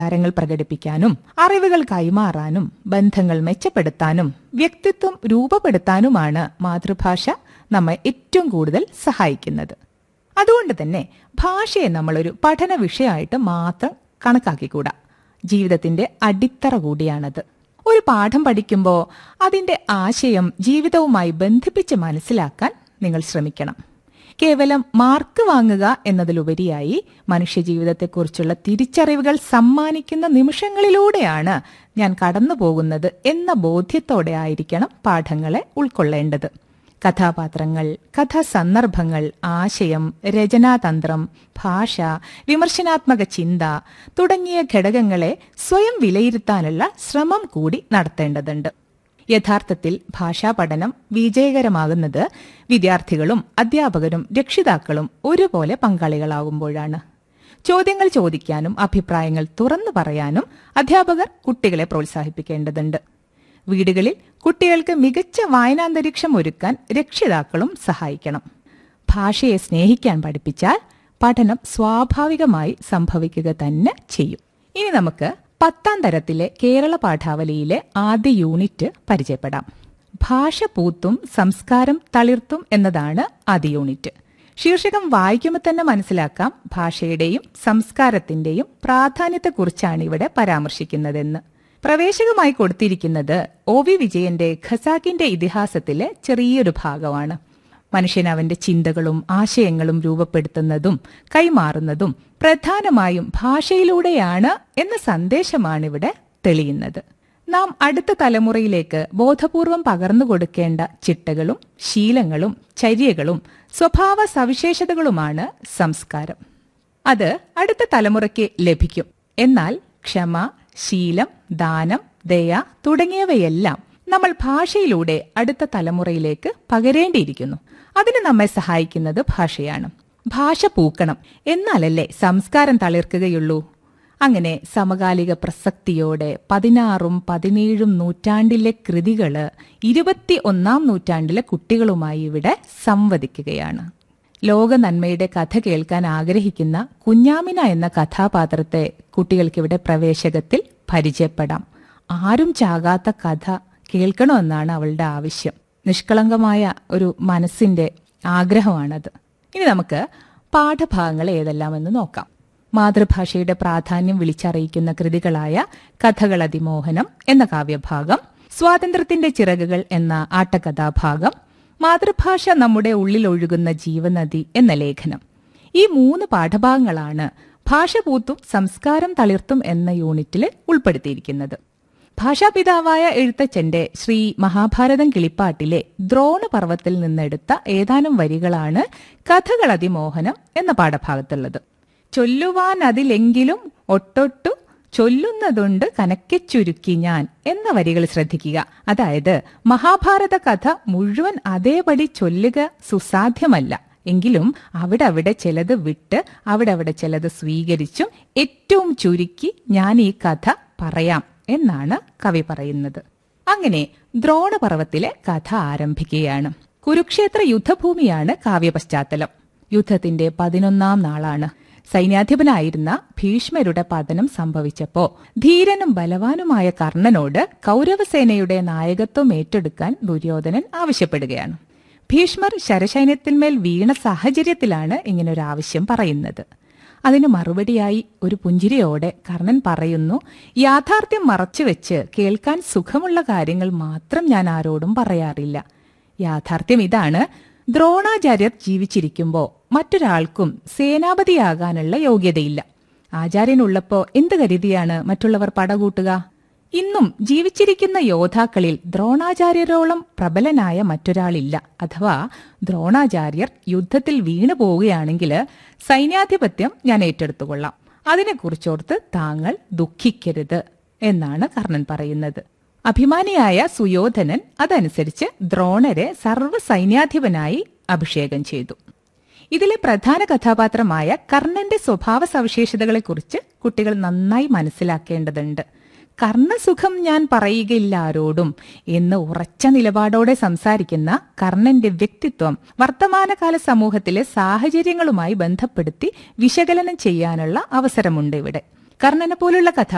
വികാരങ്ങൾ പ്രകടിപ്പിക്കാനും അറിവുകൾ കൈമാറാനും ബന്ധങ്ങൾ മെച്ചപ്പെടുത്താനും വ്യക്തിത്വം രൂപപ്പെടുത്താനുമാണ് മാതൃഭാഷ നമ്മെ ഏറ്റവും കൂടുതൽ സഹായിക്കുന്നത് അതുകൊണ്ട് തന്നെ ഭാഷയെ നമ്മളൊരു പഠന വിഷയമായിട്ട് മാത്രം കണക്കാക്കിക്കൂടാ ജീവിതത്തിന്റെ അടിത്തറ കൂടിയാണത് ഒരു പാഠം പഠിക്കുമ്പോൾ അതിന്റെ ആശയം ജീവിതവുമായി ബന്ധിപ്പിച്ച് മനസ്സിലാക്കാൻ നിങ്ങൾ ശ്രമിക്കണം കേവലം മാർക്ക് വാങ്ങുക എന്നതിലുപരിയായി മനുഷ്യജീവിതത്തെക്കുറിച്ചുള്ള തിരിച്ചറിവുകൾ സമ്മാനിക്കുന്ന നിമിഷങ്ങളിലൂടെയാണ് ഞാൻ കടന്നു പോകുന്നത് എന്ന ബോധ്യത്തോടെ ആയിരിക്കണം പാഠങ്ങളെ ഉൾക്കൊള്ളേണ്ടത് കഥാപാത്രങ്ങൾ കഥാസന്ദർഭങ്ങൾ ആശയം രചനാതന്ത്രം ഭാഷ വിമർശനാത്മക ചിന്ത തുടങ്ങിയ ഘടകങ്ങളെ സ്വയം വിലയിരുത്താനുള്ള ശ്രമം കൂടി നടത്തേണ്ടതുണ്ട് യഥാർത്ഥത്തിൽ ഭാഷാ പഠനം വിജയകരമാകുന്നത് വിദ്യാർത്ഥികളും അധ്യാപകരും രക്ഷിതാക്കളും ഒരുപോലെ പങ്കാളികളാകുമ്പോഴാണ് ചോദ്യങ്ങൾ ചോദിക്കാനും അഭിപ്രായങ്ങൾ തുറന്നു പറയാനും അധ്യാപകർ കുട്ടികളെ പ്രോത്സാഹിപ്പിക്കേണ്ടതുണ്ട് വീടുകളിൽ കുട്ടികൾക്ക് മികച്ച വായനാന്തരീക്ഷം ഒരുക്കാൻ രക്ഷിതാക്കളും സഹായിക്കണം ഭാഷയെ സ്നേഹിക്കാൻ പഠിപ്പിച്ചാൽ പഠനം സ്വാഭാവികമായി സംഭവിക്കുക തന്നെ ചെയ്യും ഇനി നമുക്ക് പത്താം തരത്തിലെ കേരള പാഠാവലിയിലെ ആദ്യ യൂണിറ്റ് പരിചയപ്പെടാം ഭാഷ പൂത്തും സംസ്കാരം തളിർത്തും എന്നതാണ് ആദ്യ യൂണിറ്റ് ശീർഷകം വായിക്കുമ്പോൾ തന്നെ മനസ്സിലാക്കാം ഭാഷയുടെയും സംസ്കാരത്തിന്റെയും പ്രാധാന്യത്തെക്കുറിച്ചാണ് ഇവിടെ പരാമർശിക്കുന്നതെന്ന് പ്രവേശകമായി കൊടുത്തിരിക്കുന്നത് ഒ വി വിജയന്റെ ഖസാക്കിന്റെ ഇതിഹാസത്തിലെ ചെറിയൊരു ഭാഗമാണ് മനുഷ്യൻ അവന്റെ ചിന്തകളും ആശയങ്ങളും രൂപപ്പെടുത്തുന്നതും കൈമാറുന്നതും പ്രധാനമായും ഭാഷയിലൂടെയാണ് എന്ന സന്ദേശമാണിവിടെ തെളിയുന്നത് നാം അടുത്ത തലമുറയിലേക്ക് ബോധപൂർവം പകർന്നു കൊടുക്കേണ്ട ചിട്ടകളും ശീലങ്ങളും ചര്യകളും സ്വഭാവ സവിശേഷതകളുമാണ് സംസ്കാരം അത് അടുത്ത തലമുറയ്ക്ക് ലഭിക്കും എന്നാൽ ക്ഷമ ശീലം ദാനം ദയ തുടങ്ങിയവയെല്ലാം നമ്മൾ ഭാഷയിലൂടെ അടുത്ത തലമുറയിലേക്ക് പകരേണ്ടിയിരിക്കുന്നു അതിന് നമ്മെ സഹായിക്കുന്നത് ഭാഷയാണ് ഭാഷ പൂക്കണം എന്നാലല്ലേ സംസ്കാരം തളിർക്കുകയുള്ളൂ അങ്ങനെ സമകാലിക പ്രസക്തിയോടെ പതിനാറും പതിനേഴും നൂറ്റാണ്ടിലെ കൃതികള് ഇരുപത്തി ഒന്നാം നൂറ്റാണ്ടിലെ കുട്ടികളുമായി ഇവിടെ സംവദിക്കുകയാണ് ലോക നന്മയുടെ കഥ കേൾക്കാൻ ആഗ്രഹിക്കുന്ന കുഞ്ഞാമിന എന്ന കഥാപാത്രത്തെ കുട്ടികൾക്കിവിടെ പ്രവേശകത്തിൽ പരിചയപ്പെടാം ആരും ചാകാത്ത കഥ കേൾക്കണമെന്നാണ് അവളുടെ ആവശ്യം നിഷ്കളങ്കമായ ഒരു മനസ്സിന്റെ ആഗ്രഹമാണത് ഇനി നമുക്ക് പാഠഭാഗങ്ങൾ ഏതെല്ലാമെന്ന് നോക്കാം മാതൃഭാഷയുടെ പ്രാധാന്യം വിളിച്ചറിയിക്കുന്ന കൃതികളായ കഥകൾ അതിമോഹനം എന്ന കാവ്യഭാഗം സ്വാതന്ത്ര്യത്തിന്റെ ചിറകുകൾ എന്ന ആട്ടകഥാഭാഗം മാതൃഭാഷ നമ്മുടെ ഉള്ളിൽ ഒഴുകുന്ന ജീവനദി എന്ന ലേഖനം ഈ മൂന്ന് പാഠഭാഗങ്ങളാണ് ഭാഷ പൂത്തും സംസ്കാരം തളിർത്തും എന്ന യൂണിറ്റിൽ ഉൾപ്പെടുത്തിയിരിക്കുന്നത് ഭാഷാപിതാവായ എഴുത്തച്ഛന്റെ ശ്രീ മഹാഭാരതം കിളിപ്പാട്ടിലെ ദ്രോണപർവത്തിൽ നിന്നെടുത്ത ഏതാനും വരികളാണ് കഥകൾ അതിമോഹനം എന്ന പാഠഭാഗത്തുള്ളത് ചൊല്ലുവാൻ അതിലെങ്കിലും ഒട്ടൊട്ടു ചൊല്ലുന്നതുണ്ട് കനക്കെ ചുരുക്കി ഞാൻ എന്ന വരികൾ ശ്രദ്ധിക്കുക അതായത് മഹാഭാരത കഥ മുഴുവൻ അതേപടി ചൊല്ലുക സുസാധ്യമല്ല എങ്കിലും അവിടെ അവിടെ ചിലത് വിട്ട് അവിടെ അവിടെ ചിലത് സ്വീകരിച്ചും ഏറ്റവും ചുരുക്കി ഞാൻ ഈ കഥ പറയാം എന്നാണ് കവി പറയുന്നത് അങ്ങനെ ദ്രോണപർവത്തിലെ കഥ ആരംഭിക്കുകയാണ് കുരുക്ഷേത്ര യുദ്ധഭൂമിയാണ് കാവ്യപശ്ചാത്തലം യുദ്ധത്തിന്റെ പതിനൊന്നാം നാളാണ് സൈന്യാധിപനായിരുന്ന ഭീഷ്മരുടെ പതനം സംഭവിച്ചപ്പോ ധീരനും ബലവാനുമായ കർണനോട് കൗരവസേനയുടെ നായകത്വം ഏറ്റെടുക്കാൻ ദുര്യോധനൻ ആവശ്യപ്പെടുകയാണ് ഭീഷ്മർ ശരസൈന്യത്തിന്മേൽ വീണ സാഹചര്യത്തിലാണ് ഇങ്ങനൊരു ആവശ്യം പറയുന്നത് അതിന് മറുപടിയായി ഒരു പുഞ്ചിരിയോടെ കർണൻ പറയുന്നു യാഥാർത്ഥ്യം മറച്ചുവെച്ച് കേൾക്കാൻ സുഖമുള്ള കാര്യങ്ങൾ മാത്രം ഞാൻ ആരോടും പറയാറില്ല യാഥാർത്ഥ്യം ഇതാണ് ദ്രോണാചാര്യർ ജീവിച്ചിരിക്കുമ്പോൾ മറ്റൊരാൾക്കും സേനാപതിയാകാനുള്ള യോഗ്യതയില്ല ആചാര്യനുള്ളപ്പോ എന്ത് കരുതിയാണ് മറ്റുള്ളവർ പടകൂട്ടുക ഇന്നും ജീവിച്ചിരിക്കുന്ന യോദ്ധാക്കളിൽ ദ്രോണാചാര്യരോളം പ്രബലനായ മറ്റൊരാളില്ല അഥവാ ദ്രോണാചാര്യർ യുദ്ധത്തിൽ വീണു പോവുകയാണെങ്കിൽ സൈന്യാധിപത്യം ഞാൻ ഏറ്റെടുത്തുകൊള്ളാം അതിനെക്കുറിച്ചോർത്ത് താങ്കൾ ദുഃഖിക്കരുത് എന്നാണ് കർണൻ പറയുന്നത് അഭിമാനിയായ സുയോധനൻ അതനുസരിച്ച് ദ്രോണരെ സർവ്വ സൈന്യാധിപനായി അഭിഷേകം ചെയ്തു ഇതിലെ പ്രധാന കഥാപാത്രമായ കർണന്റെ സ്വഭാവ സവിശേഷതകളെക്കുറിച്ച് കുട്ടികൾ നന്നായി മനസ്സിലാക്കേണ്ടതുണ്ട് കർണസുഖം ഞാൻ പറയുകയില്ല ആരോടും എന്ന് ഉറച്ച നിലപാടോടെ സംസാരിക്കുന്ന കർണന്റെ വ്യക്തിത്വം വർത്തമാനകാല സമൂഹത്തിലെ സാഹചര്യങ്ങളുമായി ബന്ധപ്പെടുത്തി വിശകലനം ചെയ്യാനുള്ള അവസരമുണ്ട് ഇവിടെ കർണനെ പോലുള്ള കഥ